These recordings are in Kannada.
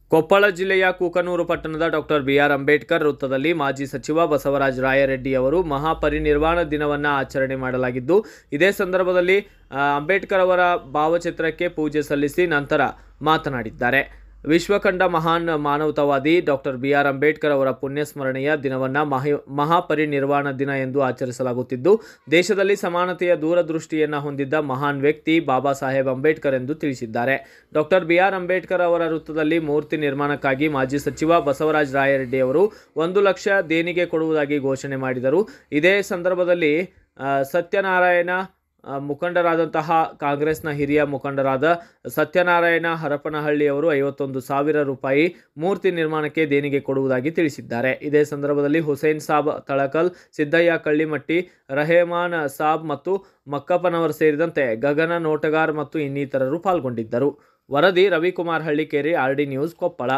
ಕೊಪ್ಪಳ ಜಿಲ್ಲೆಯ ಕೂಕನೂರು ಪಟ್ಟಣದ ಡಾಕ್ಟರ್ ಬಿಆರ್ ಅಂಬೇಡ್ಕರ್ ವೃತ್ತದಲ್ಲಿ ಮಾಜಿ ಸಚಿವ ಬಸವರಾಜ ರಾಯರೆಡ್ಡಿ ಅವರು ಮಹಾಪರಿನಿರ್ವಾಣ ದಿನವನ್ನು ಆಚರಣೆ ಮಾಡಲಾಗಿದ್ದು ಇದೇ ಸಂದರ್ಭದಲ್ಲಿ ಆ, ಅಂಬೇಡ್ಕರ್ ಅವರ ಭಾವಚಿತ್ರಕ್ಕೆ ಪೂಜೆ ಸಲ್ಲಿಸಿ ನಂತರ ಮಾತನಾಡಿದ್ದಾರೆ ವಿಶ್ವಕಂಡ ಮಹಾನ್ ಮಾನವತಾವಾದಿ ಡಾಕ್ಟರ್ ಬಿ ಆರ್ ಅಂಬೇಡ್ಕರ್ ಅವರ ಪುಣ್ಯಸ್ಮರಣೆಯ ದಿನವನ್ನು ಮಹಿ ಮಹಾಪರಿನಿರ್ವಾಣ ದಿನ ಎಂದು ಆಚರಿಸಲಾಗುತ್ತಿದ್ದು ದೇಶದಲ್ಲಿ ಸಮಾನತೆಯ ದೂರದೃಷ್ಟಿಯನ್ನು ಹೊಂದಿದ್ದ ಮಹಾನ್ ವ್ಯಕ್ತಿ ಬಾಬಾ ಸಾಹೇಬ್ ಅಂಬೇಡ್ಕರ್ ಎಂದು ತಿಳಿಸಿದ್ದಾರೆ ಡಾಕ್ಟರ್ ಬಿ ಆರ್ ಅಂಬೇಡ್ಕರ್ ಅವರ ವೃತ್ತದಲ್ಲಿ ಮೂರ್ತಿ ನಿರ್ಮಾಣಕ್ಕಾಗಿ ಮಾಜಿ ಸಚಿವ ಬಸವರಾಜ ರಾಯರೆಡ್ಡಿ ಅವರು ಒಂದು ಲಕ್ಷ ದೇಣಿಗೆ ಕೊಡುವುದಾಗಿ ಘೋಷಣೆ ಮಾಡಿದರು ಇದೇ ಸಂದರ್ಭದಲ್ಲಿ ಆ, ಸತ್ಯನಾರಾಯಣ ಆ, ಮುಖಂಡರಾದಂತಹ ಕಾಂಗ್ರೆಸ್ನ ಹಿರಿಯ ಮುಖಂಡರಾದ ಸತ್ಯನಾರಾಯಣ ಹರಪನಹಳ್ಳಿ ಅವರು ಐವತ್ತೊಂದು ಸಾವಿರ ರೂಪಾಯಿ ಮೂರ್ತಿ ನಿರ್ಮಾಣಕ್ಕೆ ದೇಣಿಗೆ ಕೊಡುವುದಾಗಿ ತಿಳಿಸಿದ್ದಾರೆ ಇದೇ ಸಂದರ್ಭದಲ್ಲಿ ಹುಸೇನ್ ಸಾಬ್ ತಳಕಲ್ ಸಿದ್ದಯ್ಯ ಕಳ್ಳಿಮಟ್ಟಿ ರಹೇಮಾನ್ ಸಾಬ್ ಮತ್ತು ಮಕ್ಕಪ್ಪನವರು ಸೇರಿದಂತೆ ಗಗನ ನೋಟಗಾರ್ ಮತ್ತು ಇನ್ನಿತರರು ಪಾಲ್ಗೊಂಡಿದ್ದರು ವರದಿ Ravikumar Hallikeri R D news Koppal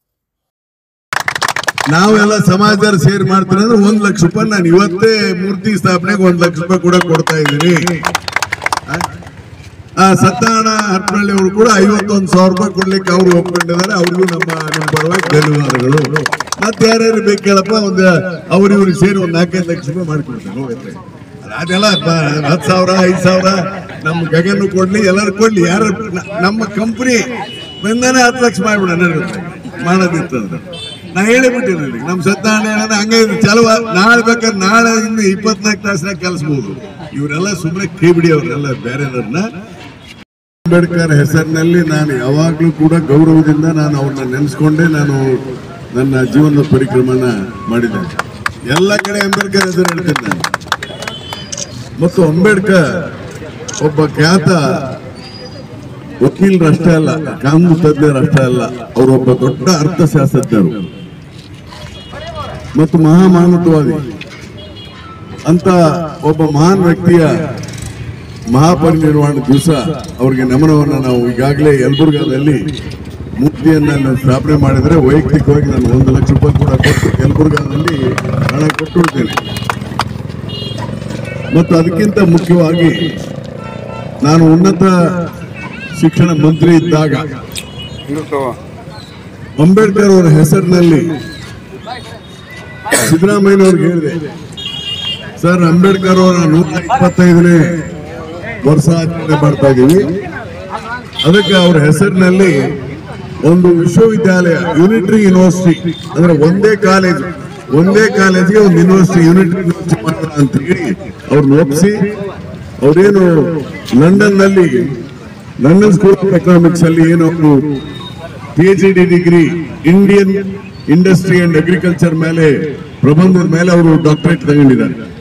ನಾವೆಲ್ಲ ಸಮಾಜದವ್ರು ಸೇರಿ ಮಾಡ್ತಾರೆ ಅಂದ್ರೆ ಒಂದ್ ಲಕ್ಷ ರೂಪಾಯಿ ನಾನು ಇವತ್ತೇ ಮೂರ್ತಿ ಸ್ಥಾಪನೆಗೆ ಒಂದ್ ಲಕ್ಷ ರೂಪಾಯಿ ಕೂಡ ಕೊಡ್ತಾ ಇದ್ದೀನಿ ಆ? ಆ ಸತ್ಯನಾರಾಯಣ ಹರಪನಹಳ್ಳಿ ಅವರು ಕೂಡ ಐವತ್ತೊಂದು ಸಾವಿರ ರೂಪಾಯಿ ಕೊಡ್ಲಿಕ್ಕೆ ಅವ್ರು ಒಪ್ಕೊಂಡಿದ್ದಾರೆ ಅವ್ರಿಗೂ ನಮ್ಮ ನಿಮ್ಮ ಪರವಾಗಿ ಧನ್ಯವಾದಗಳು ಮತ್ತೆ ಯಾರ್ಯಾರು ಬೇಕು ಕೇಳಪ್ಪ ಒಂದು ಅವ್ರ ಇವ್ರಿಗೆ ಸೇರಿ ಒಂದ್ ನಾಲ್ಕೈದು ಲಕ್ಷ ರೂಪಾಯಿ ಮಾಡಿಕೊಡ್ತಾರೆ ಹೋಗುತ್ತೆ ಅದೆಲ್ಲ ಬ- ಹತ್ತು ಸಾವಿರ ಐದು ಸಾವಿರ ನಮ್ಮ ಗಗನ ಕೊಡ್ಲಿ ಎಲ್ಲರೂ ಕೊಡ್ಲಿ ಯಾರು ನ- ನಮ್ಮ ಕಂಪ್ನಿ ಬಂದಾನೆ ಹತ್ತು ಲಕ್ಷ ಮಾಡ್ಬಿಡ ಮಾಡೋದಿತ್ತಂದ್ರೆ ನಾ ಹೇಳಿಬಿಟ್ಟಿದ್ದೀನಿ ನಮ್ಮ ಸತ್ಯನಾರಾಯಣ ಹೇಳಿದ್ರೆ ಹಂಗೆ ಇದು ಚಲವ ನಾಳೆ ಬೇಕಾದ್ರೆ ನಾಳೆ ಇನ್ನು ಇಪ್ಪತ್ನಾಲ್ಕು ತಾಸಿನಾಗ ಕಲಿಸ್ಬೋದು ಇವರೆಲ್ಲ ಸುಮ್ಮನೆ ಕೈ ಬಿಡಿ ಅವರೆಲ್ಲ ಬೇರೆದವ್ರನ್ನ ಅಂಬೇಡ್ಕರ್ ಹೆಸರಿನಲ್ಲಿ ನಾನು ಯಾವಾಗಲೂ ಕೂಡ ಗೌರವದಿಂದ ನಾನು ಅವ್ರನ್ನ ನೆನೆಸ್ಕೊಂಡೇ ನಾನು ನನ್ನ ಜೀವನದ ಪರಿಕ್ರಮನ ಮಾಡಿದ್ದೇನೆ ಎಲ್ಲ ಕಡೆ ಅಂಬೇಡ್ಕರ್ ಹೆಸರು ಹೇಳ್ತೀನಿ ನಾನು ಮತ್ತು ಅಂಬೇಡ್ಕರ್ ಒಬ್ಬ ಖ್ಯಾತ ವಕೀಲರಷ್ಟೇ ಅಲ್ಲ ಕಾನೂನು ತಜ್ಞರಷ್ಟೇ ಅಲ್ಲ ಅವರೊಬ್ಬ ದೊಡ್ಡ ಅರ್ಥಶಾಸ್ತ್ರಜ್ಞರು ಮತ್ತು ಮಹಾಮಾನವತಾವಾದಿ ಅಂತ ಒಬ್ಬ ಮಹಾನ್ ವ್ಯಕ್ತಿಯ ಮಹಾಪರಿನಿರ್ವಾಣ ದಿವಸ ಅವರಿಗೆ ನಮನವನ್ನು ನಾವು ಈಗಾಗಲೇ ಯಲಬುರ್ಗಾದಲ್ಲಿ ಮೂರ್ತಿಯನ್ನ ನಾನು ಸ್ಥಾಪನೆ ಮಾಡಿದ್ರೆ ವೈಯಕ್ತಿಕವಾಗಿ ನಾನು ಒಂದು ಲಕ್ಷ ರೂಪಾಯಿ ಕೂಡ ಕೊಟ್ಟು ಯಲಬುರ್ಗಾದಲ್ಲಿ ಹಣ ಕೊಟ್ಟಿರ್ತೇನೆ ಮತ್ತು ಅದಕ್ಕಿಂತ ಮುಖ್ಯವಾಗಿ ನಾನು ಉನ್ನತ ಶಿಕ್ಷಣ ಮಂತ್ರಿ ಇದ್ದಾಗ ಅಂಬೇಡ್ಕರ್ ಅವರ ಹೆಸರಿನಲ್ಲಿ ಸಿದ್ದರಾಮಯ್ಯನವ್ರಿಗೆ ಹೇಳಿದೆ ಸರ್ ಅಂಬೇಡ್ಕರ್ ಅವರ ನೂರ ಇಪ್ಪತ್ತೈದನೇ ವರ್ಷ ಆಚರಣೆ ಮಾಡ್ತಾ ಇದ್ದೀವಿ ಅದಕ್ಕೆ ಅವರ ಹೆಸರಿನಲ್ಲಿ ಒಂದು ವಿಶ್ವವಿದ್ಯಾಲಯ ಯೂನಿಟ್ರಿ ಯೂನಿವರ್ಸಿಟಿ ಅಂದ್ರೆ ಒಂದೇ ಕಾಲೇಜ್ ಒಂದೇ ಕಾಲೇಜ್ಗೆ ಒಂದು ಯೂನಿವರ್ಸಿಟಿ ಯೂನಿಟ್ರಿ ಯೂನಿವರ್ಸಿಟಿ ಮಾಡೋಣ ಅಂತ ಹೇಳಿ ಅವ್ರನ್ನ ಒಪ್ಪಿಸಿ ಅವರೇನು ಲಂಡನ್ ನಲ್ಲಿ ಲಂಡನ್ ಸ್ಕೂಲ್ ಆಫ್ ಎಕನಾಮಿಕ್ಸ್ ಅಲ್ಲಿ ಏನು ಅವರು P H D degree Indian industry and agriculture ಮೇಲೆ ಪ್ರಬಂಧದ ಮೇಲೆ ಅವರು ಡಾಕ್ಟರೇಟ್ ತಗೊಂಡಿದ್ದಾರೆ